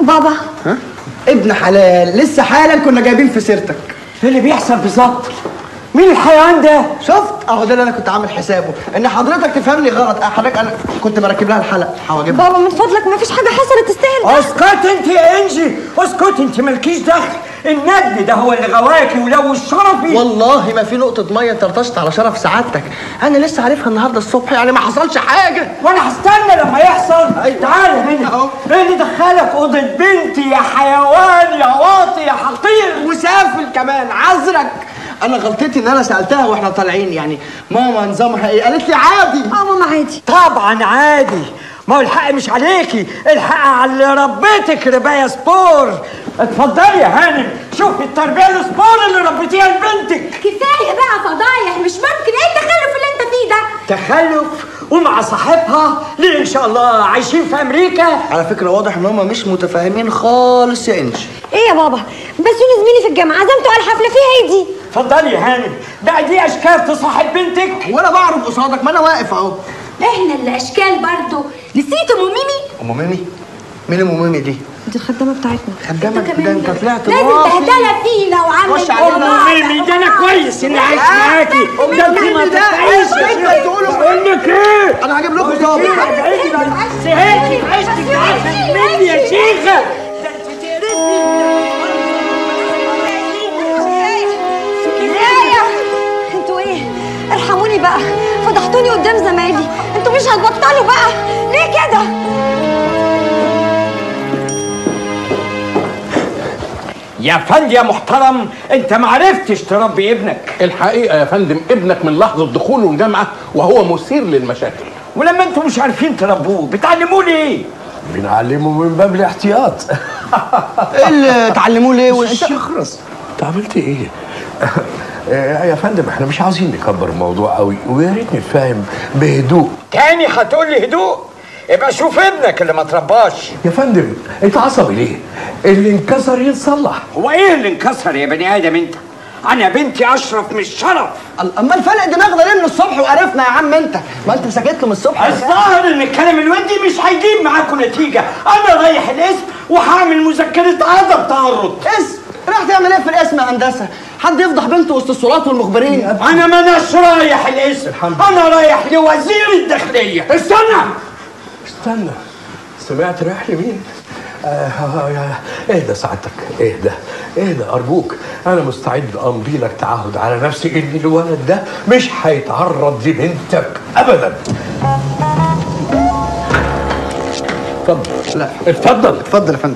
بابا ها ابن حلال لسه حالا كنا جايبين في سيرتك ايه اللي بيحصل بالظبط مين الحيوان ده شفت اهو ده اللي انا كنت عامل حسابه ان حضرتك تفهمني غلط أه، حضرتك انا كنت مركب لها الحلقه حواجبها بابا من فضلك ما فيش حاجه حصلت تستاهل ده. اسكت انت يا انجي اسكت انت مالكيش دخل النجم ده هو اللي غواكي ولو شرفي والله ما في نقطة مية طرطشت على شرف سعادتك، أنا لسه عارفها النهاردة الصبح يعني ما حصلش حاجة. وانا هستنى لما يحصل أيوة. تعال هنا أهو. ايه اللي دخلك اوضه بنتي يا حيوان يا واطي يا حقير وسافل كمان عذرك. أنا غلطتي إن أنا سألتها وإحنا طالعين يعني ماما نظامها إيه؟ قالت لي عادي. اه ماما عادي طبعا عادي ما هو الحق مش عليكي الحق على اللي ربيتك رباية سبور اتفضلي يا هانم شوفي التربية السبور اللي ربيتيها لبنتك كفايه بقى فضايح مش ممكن ايه التخلف اللي انت فيه ده تخلف ومع صاحبها ليه ان شاء الله عايشين في امريكا على فكرة واضح إن هما مش متفاهمين خالص يا إنجي. ايه يا بابا بس يونس زميلي في الجامعه عزمته على الحفله فيها ايه دي اتفضلي يا هانم بقى دي اشكال تصاحب بنتك وأنا بعرف قصادك ما أنا واقف أهو. احنا اللي اشكال برضه نسيت ام ميمي أم ميمي؟ مين أم ميمي دي؟ دي الخدامه بتاعتنا خدامك ده أنت طلعت لازم رافي. بهدله فينا وعامل خش علينا. جماعة. ام ميمي ده انا كويس اني عايش معاكي أم ده انت ما ميمي ده تتعيش إيه اللي بتقوله؟ بقول لك ايه أنا هجيب لكم ظابط. زهقتي عشتك عشان مني يا شيخه ده انت كفايه انتوا ايه ارحموني بقى فضحتوني قدام زمايلي انتوا مش هتبطلوا بقى ليه كده يا فندم يا محترم انت ما عرفتش تربي ابنك الحقيقة يا فندم ابنك من لحظة دخوله الجامعة وهو مثير للمشاكل ولما انتوا مش عارفين تربوه بتعلموه ليه بنعلمه من باب الاحتياط إيه اللي تعلموه ليه؟ وأنت يخرس انت عملت ايه؟ آه، يا فندم احنا مش عاوزين نكبر الموضوع قوي ويا ريت نتفاهم بهدوء تاني هتقول لي هدوء يبقى شوف ابنك اللي ما ترباش يا فندم انت عصبي ليه؟ اللي انكسر يتصلح هو ايه اللي انكسر يا بني ادم انت انا بنتي اشرف من الشرف اما الفرق دماغ ده ليه من الصبح وقرفنا يا عم انت ما انت سكت له من الصبح الظاهر ان الكلام الودي مش هيجيب معاكم نتيجه انا رايح الاسم وهعمل مذكره عدم تعرض اسم راح تعمل ايه في الاسم يا هندسه حد يفضح بنته وسط الصولات والمخبرين انا ما اناش رايح الاسم انا رايح لوزير الداخليه استنى استنى سمعت رايح لمين؟ آه آه، آه، اهدى سعادتك اهدى اهدى ارجوك انا مستعد امضي لك تعهد على نفسي ان الولد ده مش هيتعرض لبنتك ابدا اتفضل لا اتفضل اتفضل يا فندم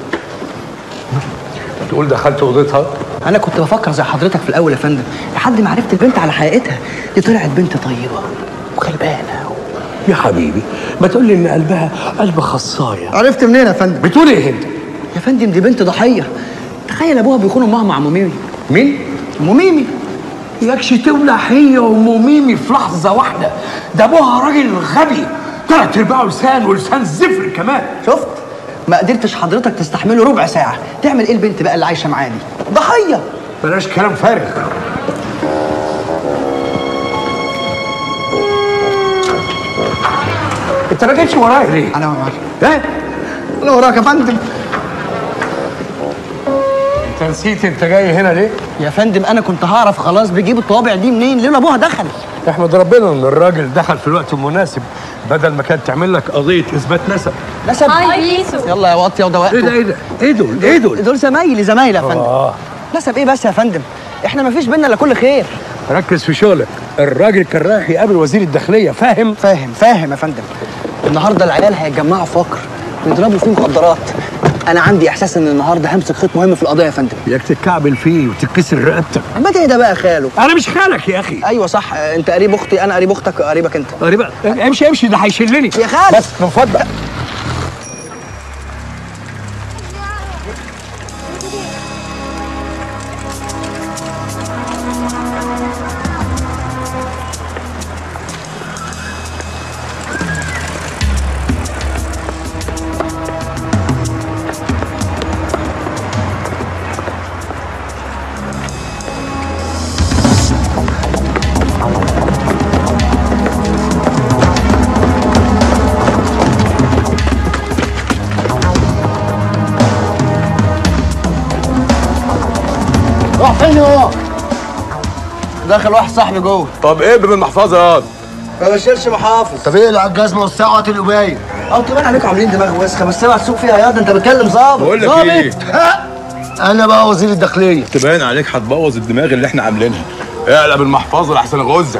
تقول دخلت اوضتها انا كنت بفكر زي حضرتك في الاول يا فندم لحد ما عرفت البنت على حقيقتها دي طلعت بنت طيبه وغلبانه يا حبيبي ما تقول لي ان قلبها قلب خصايه عرفت منين يا فندم بتقول ايه انت يا فندم دي بنت ضحيه تخيل ابوها بيخون امها مع ام ميمي مين ام ميمي ياكش تولع هي وام ميمي في لحظه واحده ده ابوها راجل غبي تلات ارباعه لسان ولسان زفر كمان شفت ما قدرتش حضرتك تستحمله ربع ساعه تعمل ايه البنت بقى اللي عايشه معاه دي ضحيه بلاش كلام فارغ انت ما جيتش ورايا ليه؟ انا معاك ها؟ انا وراك يا فندم انت نسيت انت جاي هنا ليه؟ يا فندم انا كنت هعرف خلاص بيجيب الطوابع دي منين لولا ابوها دخل احمد ربنا ان الراجل دخل في الوقت المناسب بدل ما كانت تعمل لك قضيه اثبات نسب نسب هاي بيسو يلا يا واطيه وده وقته ايه ده ايه ده؟ ايه دول؟ ايه دول؟ دول زمايلي زمايلي يا فندم اه نسب ايه بس يا فندم احنا ما فيش بينا الا كل خير ركز في شغلك الراجل كان رايح يقابل وزير الداخليه فاهم؟ فاهم فاهم يا فندم النهارده العيال هيتجمعوا في فقر ويضربوا فيه مخدرات انا عندي احساس ان النهارده همسك خيط مهم في القضيه يا فندم ياك تتكعبل فيه وتتكسر رقبتك ما ايه ده بقى يا خالو انا مش خالك يا اخي ايوه صح انت قريب اختي انا قريب اختك قريبك انت قريبا امشي امشي ده هيشلني يا خالد. بس من فضلك ايوه داخل واحد صاحبي جوه طب ايه بالمحفظه ياض ما بشيلش محافظ طب ايه اللي على الجزمه والساعه القبايه او تبان عليكم عاملين دماغ وسخه بس اوعى تسوق فيها ياض انت بتكلم ظابط بقول لك ظابط. ايه انا بقى وزير الداخليه تبان عليك هتبوظ الدماغ اللي احنا عاملينها اقلب المحفظه لحسن اغزك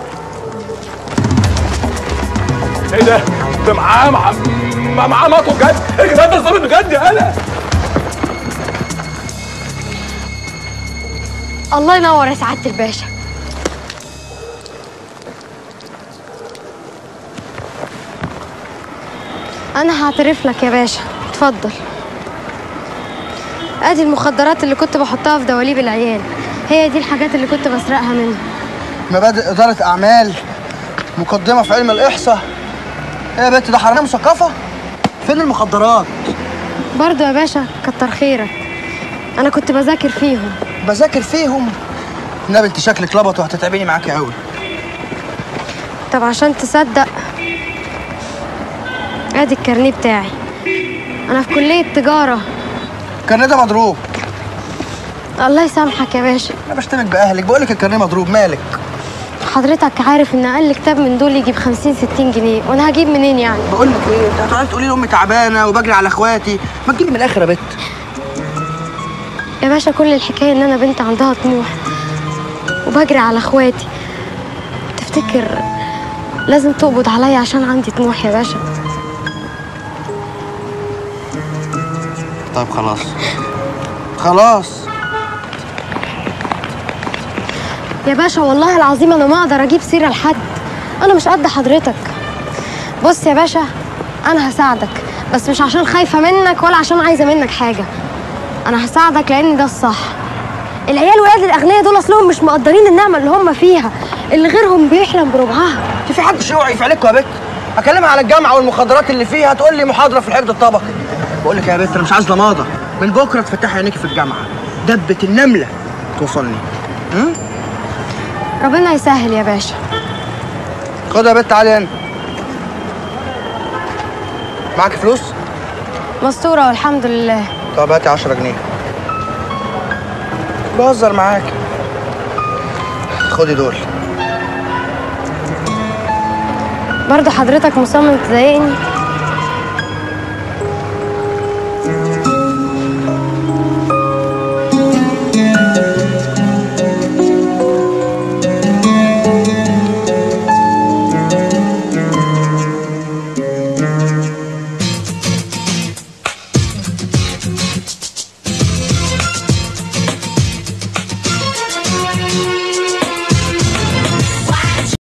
ايه ده؟ ده معاه مع... مع- معاه مطوه بجد؟ ايه الكلام ده ظابط بجد يالا الله ينور يا سعاده الباشا انا هعترف لك يا باشا اتفضل ادي المخدرات اللي كنت بحطها في دواليب العيال هي دي الحاجات اللي كنت بسرقها منهم مبادئ اداره اعمال مقدمه في علم الاحصاء ايه يا بنت ده حراميه مثقفه فين المخدرات برضو يا باشا كتر خيرك انا كنت بذاكر فيهم بذاكر فيهم نبي انت شكلك لبط وهتتعبيني معاكي قوي طب عشان تصدق ادي الكارنيه بتاعي انا في كليه تجاره الكارنيه ده مضروب الله يسامحك يا باشا انا بشتمك باهلك بقول لك الكارنيه مضروب مالك حضرتك عارف ان اقل كتاب من دول يجيب 50 60 جنيه وانا هجيب منين يعني بقول لك ايه انت هتقعدي تقولي لي امي تعبانه وبجري على اخواتي ما تجيبي من الاخر يا بت يا باشا كل الحكايه ان انا بنت عندها طموح وبجري على اخواتي تفتكر لازم تقبض عليا عشان عندي طموح يا باشا طيب خلاص خلاص يا باشا والله العظيم انا ما اقدر اجيب سيره لحد انا مش قد حضرتك بص يا باشا انا هساعدك بس مش عشان خايفه منك ولا عشان عايزه منك حاجه انا هساعدك لان ده الصح العيال ولاد الاغنياء دول اصلهم مش مقدرين النعمه اللي هم فيها اللي غيرهم بيحلم بربعها في في حد شيوعي في عليكم يا بت اكلمها على الجامعه والمخدرات اللي فيها تقول لي محاضره في الحقد الطبقي بقول لك يا بت انا مش عايز لماضه من بكره تفتحي عينيكي في الجامعه دبه النمله توصلني ربنا يسهل يا باشا خد يا بت تعالي هنا معاك فلوس؟ مستوره والحمد لله طب هاتي 10 جنيه بهزر معاك خدي دول برضه حضرتك مصمم تضايقني